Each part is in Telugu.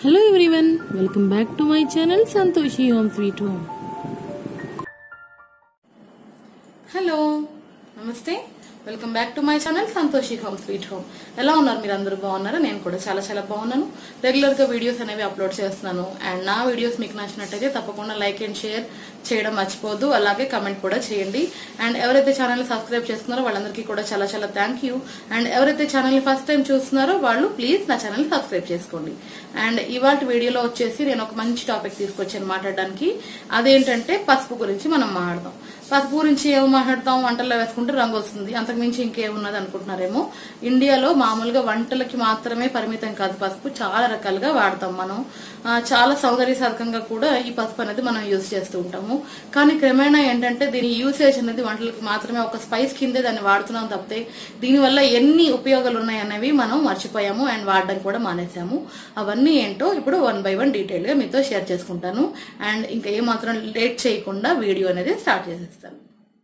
Hello everyone welcome back to my channel Santoshi home sweet home hello నమస్తే welcome back to my channel Santoshi home sweet home ఎలా ఉన్నారు మీరు అందరూ బాగున్నారా నేను కూడా చాలా చాలా బాగున్నాను రెగ్యులర్ గా వీడియోస్ అనేవి అప్లోడ్ చేస్తున్నాను అండ్ నా వీడియోస్ మీకు నచ్చినట్టయితే తప్పకుండా లైక్ అండ్ షేర్ చేయడం మర్చిపోద్దు అలాగే కమెంట్ కూడా చేయండి అండ్ ఎవరైతే ఛానల్ సబ్స్క్రైబ్ చేస్తున్నారో వాళ్ళందరికీ కూడా చాలా చాలా థ్యాంక్ యూ అండ్ ఎవరైతే ఛానల్ ఫస్ట్ టైం చూస్తున్నారో వాళ్ళు ప్లీజ్ నా ఛానల్ సబ్స్క్రైబ్ చేసుకోండి అండ్ ఇవాళ వీడియోలో వచ్చేసి నేను ఒక మంచి టాపిక్ తీసుకొచ్చాను మాట్లాడడానికి అదేంటంటే పసుపు గురించి మనం మాట్లాడదాం పసుపు గురించి ఏమో మాట్లాడతాం వంటల్లో వేసుకుంటే రంగు వస్తుంది అంతకుమించి ఇంకేమున్నది అనుకుంటున్నారేమో ఇండియాలో మామూలుగా వంటలకి మాత్రమే పరిమితం కాదు పసుపు చాలా రకాలుగా వాడతాం మనం ఆ, చాలా సౌందర్య సాధకంగా కూడా ఈ పసుపు అనేది మనం యూజ్ చేస్తూ ఉంటాము కానీ క్రమేణా ఏంటంటే దీని యూసేజ్ అనేది వంటలకి మాత్రమే ఒక స్పైస్ కిందే దాన్ని వాడుతున్నాం తప్పితే దీనివల్ల ఎన్ని ఉపయోగాలు ఉన్నాయనేవి మనం మర్చిపోయాము అండ్ వాడడం కూడా మానేసాము అవన్నీ ఏంటో ఇప్పుడు వన్ బై వన్ డీటెయిల్ గా మీతో షేర్ చేసుకుంటాను అండ్ ఇంకా ఏమాత్రం లేట్ చేయకుండా వీడియో అనేది స్టార్ట్ చేసేస్తాను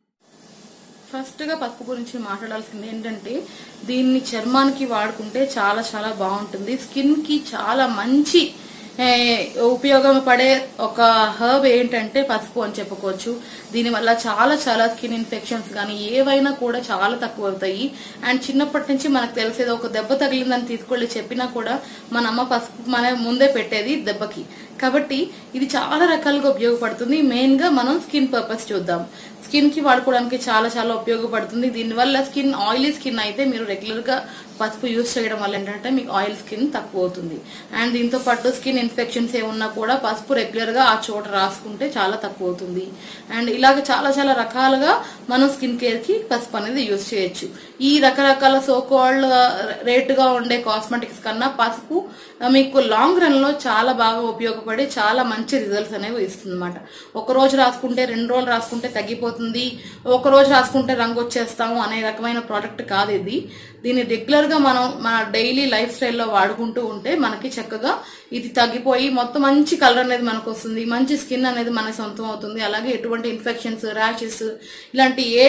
ఫస్ట్ గా పసుపు గురించి మాట్లాడాల్సింది ఏంటంటే దీన్ని చర్మానికి వాడుకుంటే చాలా చాలా బాగుంటుంది స్కిన్ కి చాలా మంచి ఏ, ఉపయోగపడే ఒక హర్బ్ ఏంటంటే పసుపు అని చెప్పుకోవచ్చు దీనివల్ల చాలా చాలా స్కిన్ ఇన్ఫెక్షన్స్ కానీ ఏవైనా కూడా చాలా తక్కువ అవుతాయి అండ్ చిన్నప్పటి నుంచి మనకు తెలిసేది ఒక దెబ్బ తగిలిందని తీసుకెళ్లి చెప్పినా కూడా మన అమ్మ పసుపు మన ముందే పెట్టేది దెబ్బకి కాబట్టి ఇది చాలా రకాలుగా ఉపయోగపడుతుంది మెయిన్ గా మనం స్కిన్ పర్పస్ చూద్దాం స్కిన్ కి వాడుకోవడానికి చాలా చాలా ఉపయోగపడుతుంది దీనివల్ల స్కిన్ ఆయిలీ స్కిన్ అయితే మీరు రెగ్యులర్ గా పసుపు యూస్ చేయడం వల్ల ఏంటంటే మీకు ఆయిల్ స్కిన్ తక్కువ అవుతుంది అండ్ దీంతో పాటు స్కిన్ ఇన్ఫెక్షన్స్ ఏమున్నా కూడా పసుపు రెగ్యులర్ గా ఆ చోట రాసుకుంటే చాలా తక్కువ అవుతుంది అండ్ ఇలాగ చాలా చాలా రకాలుగా మనం స్కిన్ కేర్ కి పసుపు అనేది యూస్ చేయొచ్చు ఈ రకరకాల సోకాల్డ్ రేటుగా ఉండే కాస్మెటిక్స్ కన్నా పసుపు ఆ, మీకు లాంగ్ రన్ లో చాలా బాగా ఉపయోగపడి చాలా మంచి రిజల్ట్స్ అనేవి ఇస్తుంది అనమాట ఒక రోజు రాసుకుంటే రెండు రోజులు రాసుకుంటే తగ్గిపోతుంది ఒక రోజు రాసుకుంటే రంగు వచ్చేస్తాము అనే రకమైన ప్రోడక్ట్ కాదు ఇది దీన్ని రెగ్యులర్ గా మనం మన డైలీ లైఫ్ స్టైల్లో వాడుకుంటూ ఉంటే మనకి చక్కగా ఇది తగ్గిపోయి మొత్తం మంచి కలర్ అనేది మనకు వస్తుంది మంచి స్కిన్ అనేది మన సొంతం అవుతుంది అలాగే ఎటువంటి ఇన్ఫెక్షన్స్ ర్యాషెస్ ఇలాంటి ఏ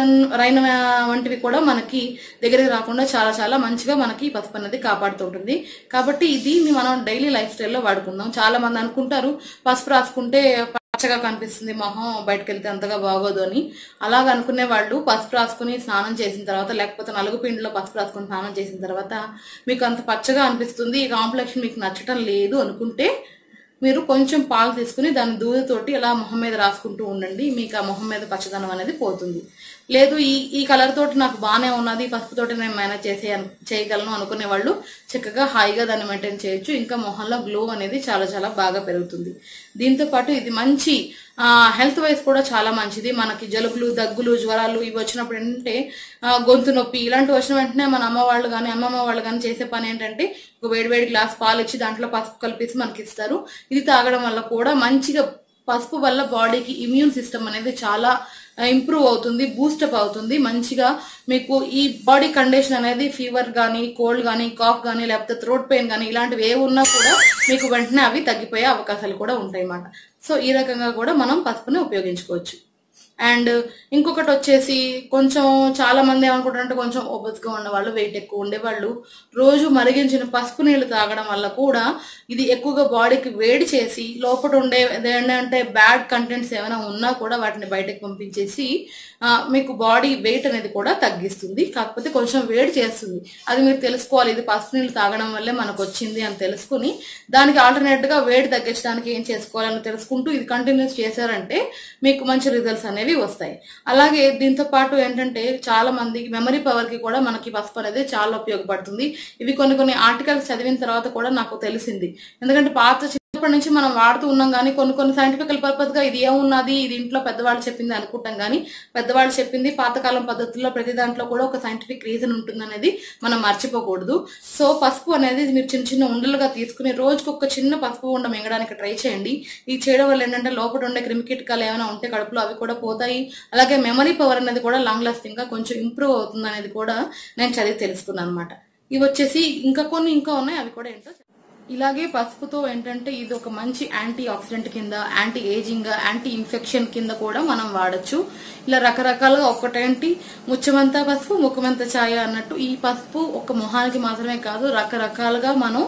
రైన వంటివి కూడా మనకి దగ్గరికి రాకుండా చాలా చాలా మంచిగా మనకి ఈ పసుపు అనేది కాపాడుతుంటుంది కాబట్టి దీన్ని మనం డైలీ లైఫ్ స్టైల్లో వాడుకుందాం చాలా మంది అనుకుంటారు పసుపు రాసుకుంటే పచ్చగా కనిపిస్తుంది మొహం బయటకు వెళ్తే అంతగా బాగోదు అని అలాగ అనుకునే వాళ్ళు పసుపు రాసుకుని స్నానం చేసిన తర్వాత లేకపోతే నలుగు పిండిలో పసుపు రాసుకుని స్నానం చేసిన తర్వాత మీకు అంత పచ్చగా అనిపిస్తుంది ఈ కాంప్లెక్షన్ మీకు నచ్చటం లేదు అనుకుంటే మీరు కొంచెం పాలు తీసుకుని దాని దూదతోటి ఇలా మొహం మీద రాసుకుంటూ ఉండండి మీకు ఆ మొహం మీద పచ్చదనం అనేది పోతుంది లేదు ఈ ఈ కలర్ తోటి నాకు బాగానే ఉన్నది పసుపు తోటి నేను మేనేజ్ చేసే చేయగలను అనుకునే వాళ్ళు చక్కగా హాయిగా దాన్ని మెయింటైన్ చేయొచ్చు ఇంకా మొహంలో గ్లో అనేది చాలా చాలా బాగా పెరుగుతుంది దీంతో పాటు ఇది మంచి హెల్త్ వైజ్ కూడా చాలా మంచిది మనకి జలుబులు దగ్గులు జ్వరాలు ఇవి వచ్చినప్పుడు ఏంటంటే ఆ, గొంతు నొప్పి ఇలాంటివి వచ్చిన వెంటనే మన అమ్మ వాళ్ళు కానీ అమ్మమ్మ వాళ్ళు కానీ చేసే పని ఏంటంటే ఒక వేడి వేడి గ్లాస్ పాలు ఇచ్చి దాంట్లో పసుపు కలిపేసి మనకి ఇస్తారు ఇది తాగడం వల్ల కూడా మంచిగా పసుపు వల్ల బాడీకి ఇమ్యూన్ సిస్టమ్ అనేది చాలా ఇంప్రూవ్ అవుతుంది బూస్టప్ అవుతుంది మంచిగా మీకు ఈ బాడీ కండిషన్ అనేది ఫీవర్ కానీ కోల్డ్ కానీ కాఫ్ కానీ లేకపోతే థ్రోట్ పెయిన్ కానీ ఇలాంటివి ఏ ఉన్నా కూడా మీకు వెంటనే అవి తగ్గిపోయే అవకాశాలు కూడా ఉంటాయి అన్నమాట సో ఈ రకంగా కూడా మనం పసుపుని ఉపయోగించుకోవచ్చు అండ్ ఇంకొకటి వచ్చేసి కొంచెం చాలా మంది ఏమనుకుంటారంటే కొంచెం ఓబస్గా ఉన్నవాళ్ళు వెయిట్ ఎక్కువ ఉండేవాళ్ళు రోజు మరిగించిన పసుపు నీళ్లు తాగడం వల్ల కూడా ఇది ఎక్కువగా బాడీకి వేడి చేసి లోపల ఉండే ఏంటంటే బ్యాడ్ కంటెంట్స్ ఏమైనా ఉన్నా కూడా వాటిని బయటకు పంపించేసి ఆ, మీకు బాడీ వెయిట్ అనేది కూడా తగ్గిస్తుంది కాకపోతే కొంచెం వేడి చేస్తుంది అది మీరు తెలుసుకోవాలి ఇది పసుపు నీళ్ళు తాగడం వల్లే మనకు వచ్చింది అని తెలుసుకుని దానికి ఆల్టర్నేట్ గా వేడి తగ్గించడానికి ఏం చేసుకోవాలని తెలుసుకుంటూ ఇది కంటిన్యూస్ చేశారంటే మీకు మంచి రిజల్ట్స్ అనేవి వస్తాయి అలాగే దీంతో పాటు ఏంటంటే చాలా మంది మెమరీ పవర్ కి కూడా మనకి పసుపు అనేది చాలా ఉపయోగపడుతుంది ఇవి కొన్ని కొన్ని ఆర్టికల్స్ చదివిన తర్వాత కూడా నాకు తెలిసింది ఎందుకంటే పాత చిన్నప్పటి నుంచి మనం వాడుతూ ఉన్నాం కానీ కొన్ని కొన్ని సైంటిఫికల్ పర్పస్ గా ఇది ఏమున్నది ఇది ఇంట్లో పెద్దవాళ్ళు చెప్పింది అనుకుంటాం కానీ పెద్దవాళ్ళు చెప్పింది పాతకాలం పద్ధతుల్లో ప్రతి దాంట్లో కూడా ఒక సైంటిఫిక్ రీజన్ ఉంటుంది అనేది మనం మర్చిపోకూడదు సో పసుపు అనేది మీరు చిన్న చిన్న ఉండలుగా తీసుకుని రోజుకు ఒక చిన్న పసుపు ఉండ మింగడానికి ట్రై చేయండి ఇది చేయడం వల్ల ఏంటంటే లోపల ఉండే క్రిమికీటకాలు ఏమైనా ఉంటే కడుపులో అవి కూడా పోతాయి అలాగే మెమరీ పవర్ అనేది కూడా లాంగ్ లాస్టింగ్ గా కొంచెం ఇంప్రూవ్ అవుతుంది అనేది కూడా నేను చదివి తెలుసుకున్నాను అనమాట ఇవి వచ్చేసి ఇంకా కొన్ని ఇంకా ఉన్నాయి అవి కూడా ఏంటో చెప్తాను. ఇలాగే పసుపుతో ఏంటంటే ఇది ఒక మంచి యాంటీ ఆక్సిడెంట్ కింద యాంటీ ఏజింగ్ యాంటీ ఇన్ఫెక్షన్ కింద కూడా మనం వాడచ్చు ఇలా రకరకాలుగా ఒకటేంటి ముచ్చమంతా పసుపు ముఖమంతా ఛాయ అన్నట్టు ఈ పసుపు ఒక మొహానికి మాత్రమే కాదు రకరకాలుగా మనం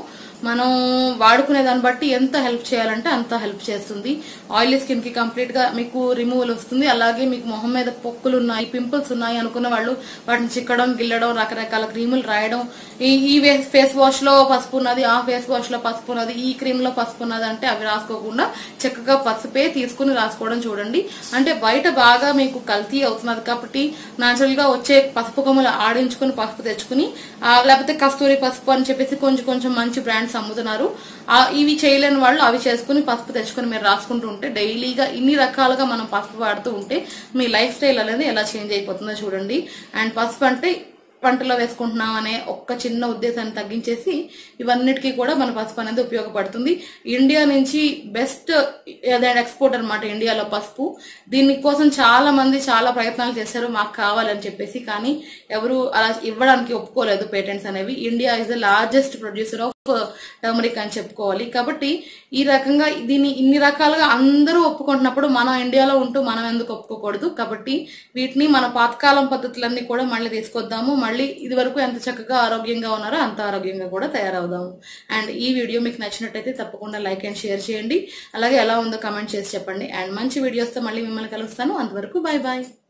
మనం వాడుకునే దాన్ని బట్టి ఎంత హెల్ప్ చేయాలంటే అంత హెల్ప్ చేస్తుంది ఆయిలీ స్కిన్ కి కంప్లీట్ గా మీకు రిమూవల్ వస్తుంది అలాగే మీకు మొహం మీద పొక్కులు ఉన్నాయి పింపుల్స్ ఉన్నాయి అనుకున్న వాళ్ళు వాటిని చిక్కడం గిల్లడం రకరకాల క్రీములు రాయడం ఈ ఈ ఫేస్ వాష్ లో పసుపు ఉన్నది ఆ ఫేస్ వాష్ లో పసుపు ఉన్నది ఈ క్రీమ్ లో పసుపు ఉన్నది అంటే అవి రాసుకోకుండా చక్కగా పసుపే తీసుకుని రాసుకోవడం చూడండి అంటే బయట బాగా మీకు కల్తీ అవుతున్నది కాబట్టి నాచురల్ గా వచ్చే పసుపు కొమ్మలు ఆడించుకుని పసుపు తెచ్చుకుని ఆ, లేకపోతే కస్తూరి పసుపు అని చెప్పేసి కొంచెం కొంచెం మంచి బ్రాండ్స్ అమ్ముతున్నారు ఆ, ఇవి చేయలేని వాళ్ళు అవి చేసుకుని పసుపు తెచ్చుకుని మీరు రాసుకుంటూ ఉంటే డైలీగా ఇన్ని రకాలుగా మనం పసుపు వాడుతూ ఉంటే మీ లైఫ్ స్టైల్ అనేది ఎలా చేంజ్ అయిపోతుందో చూడండి అండ్ పసుపు అంటే వంటలో వేసుకుంటున్నాం అనే ఒక్క చిన్న ఉద్దేశాన్ని తగ్గించేసి ఇవన్నిటికీ కూడా మన పసుపు అనేది ఉపయోగపడుతుంది ఇండియా నుంచి బెస్ట్ ఏదైనా ఎక్స్పోర్ట్ అన్నమాట ఇండియాలో పసుపు దీనికోసం చాలా మంది చాలా ప్రయత్నాలు చేశారు మాకు కావాలని చెప్పేసి కానీ ఎవరు అలా ఇవ్వడానికి ఒప్పుకోలేదు పేటెంట్స్ అనేవి India is the largest producer of turmeric అని చెప్పుకోవాలి కాబట్టి ఈ రకంగా దీన్ని ఇన్ని రకాలుగా అందరూ ఒప్పుకుంటున్నప్పుడు మనం ఇండియాలో ఉంటూ మనం ఎందుకు ఒప్పుకోకూడదు కాబట్టి వీటిని మన పాతకాలం పద్ధతులన్నీ కూడా మళ్ళీ తీసుకొద్దాము మళ్ళీ ఇది వరకు ఎంత చక్కగా ఆరోగ్యంగా ఉన్నారో అంత ఆరోగ్యంగా కూడా తయారవుదాము అండ్ ఈ వీడియో మీకు నచ్చినట్టయితే తప్పకుండా లైక్ అండ్ షేర్ చేయండి అలాగే ఎలా ఉందో కమెంట్ చేసి చెప్పండి అండ్ మంచి వీడియోస్తో మళ్ళీ మిమ్మల్ని కలుస్తాను అంతవరకు బాయ్ బాయ్